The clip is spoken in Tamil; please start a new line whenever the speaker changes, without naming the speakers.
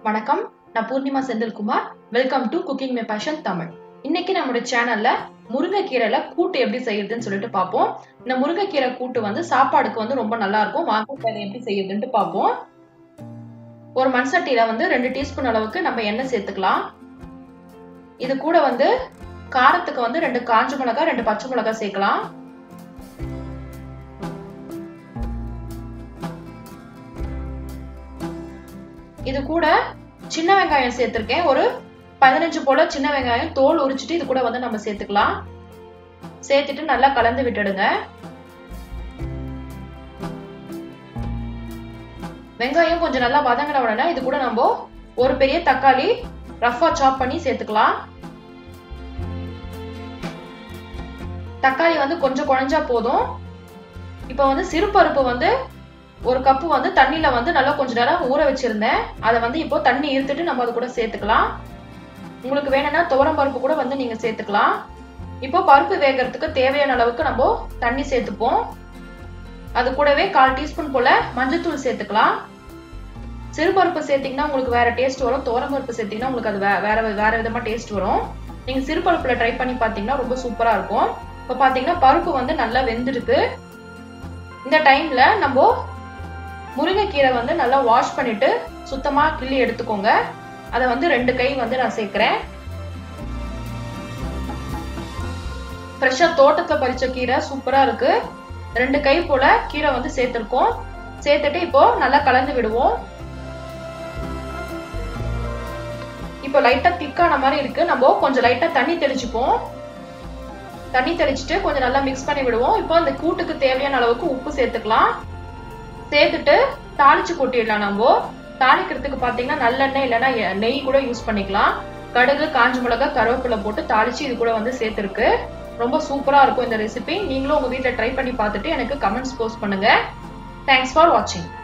வணக்கம் நான் Poornima Senthilkumar welcome to cooking my passion Tamil இன்னைக்கு நம்மளுடைய சேனல்ல முருங்கைக்கீரையில கூட்டு எப்படி செய்யறதுன்னு சொல்லிட்டு பார்ப்போம் இந்த முருங்கைக்கீரை கூட்டு வந்து சாப்பாடுக்கு வந்து ரொம்ப நல்லா இருக்கும் வாங்க அதை எப்படி செய்யறதுன்ட்டு பார்ப்போம் ஒரு மண் சட்டியில வந்து ரெண்டு டீஸ்பூன் அளவுக்கு நம்ம எண்ணெய் சேர்த்துக்கலாம் இது கூட வந்து காரத்துக்கு வந்து ரெண்டு காஞ்ச மிளகாய் ரெண்டு பச்சை மிளகாய் சேர்க்கலாம் இது கூட சின்ன வெங்காயம் சேர்த்திருக்கேன் ஒரு பதினஞ்சு போல சின்ன வெங்காயம் தோல் உரிச்சிட்டு இது கூட வந்து நம்ம சேர்த்துக்கலாம் சேர்த்துட்டு நல்லா கலந்து விட்டுடுங்க வெங்காயம் கொஞ்சம் நல்லா வதங்கின உடனே இது கூட நம்ம ஒரு பெரிய தக்காளி ரஃபா சாப் பண்ணி சேர்த்துக்கலாம் தக்காளி வந்து கொஞ்சம் குழஞ்சா போதும் இப்போ வந்து சிறுபருப்பு வந்து ஒரு கப்பு வந்து தண்ணியில வந்து நல்லா கொஞ்ச நேரம் ஊற வச்சிருந்தேன் அதை வந்து இப்போ தண்ணி இருத்துட்டு நம்ம அது கூட சேர்த்துக்கலாம் உங்களுக்கு வேணும்னா துவரம் பருப்பு கூட வந்து நீங்க சேர்த்துக்கலாம் இப்போ பருப்பு வேகிறதுக்கு தேவையான அளவுக்கு நம்ம தண்ணி சேர்த்துப்போம் அது கூடவே கால் டீஸ்பூன் போல மஞ்சத்தூள் சேர்த்துக்கலாம் சிறுபருப்பு சேர்த்தீங்கன்னா உங்களுக்கு வேற டேஸ்ட் வரும் துவரம் பருப்பு சேர்த்தீங்கன்னா உங்களுக்கு அது வேற வேற விதமா டேஸ்ட் வரும் நீங்க சிறுபருப்புல ட்ரை பண்ணி பாத்தீங்கன்னா ரொம்ப சூப்பரா இருக்கும் இப்போ பாத்தீங்கன்னா பருப்பு வந்து நல்லா வெந்திருக்கு இந்த டைம்ல நம்ம முருங்கைக்கீரை வந்து நல்லா வாஷ் பண்ணிட்டு சுத்தமா கிள்ளி எடுத்துக்கோங்க அதை வந்து ரெண்டு கை வந்து நான் சேர்க்கிறேன் ஃப்ரெஷ்ஷா தோட்டத்துல பறிச்ச கீரை சூப்பரா இருக்கு ரெண்டு கை போல கீரை வந்து சேர்த்திருக்கோம் சேர்த்துட்டு இப்போ நல்லா கலந்து விடுவோம் இப்போ லைட்டா திக்கான மாதிரி இருக்கு நம்ம கொஞ்சம் லைட்டா தண்ணி தெளிச்சுப்போம் தண்ணி தெளிச்சுட்டு கொஞ்சம் நல்லா மிக்ஸ் பண்ணி விடுவோம் இப்போ அந்த கூட்டுக்கு தேவையான அளவுக்கு உப்பு சேர்த்துக்கலாம் சேர்த்துட்டு தாளிச்சு கொட்டிடலாம் நம்ம தாளிக்கிறதுக்கு பார்த்தீங்கன்னா நல்லெண்ணெய் இல்லைன்னா நெய் கூட யூஸ் பண்ணிக்கலாம் கடுகு காஞ்ச மிளகா கருவேப்பிலை போட்டு தாளிச்சு இது கூட வந்து சேர்த்துருக்கு ரொம்ப சூப்பரா இருக்கும் இந்த ரெசிபி நீங்களும் உங்க வீட்டில் ட்ரை பண்ணி பார்த்துட்டு எனக்கு கமெண்ட்ஸ் போஸ்ட் பண்ணுங்க தேங்க்ஸ் ஃபார் வாட்சிங்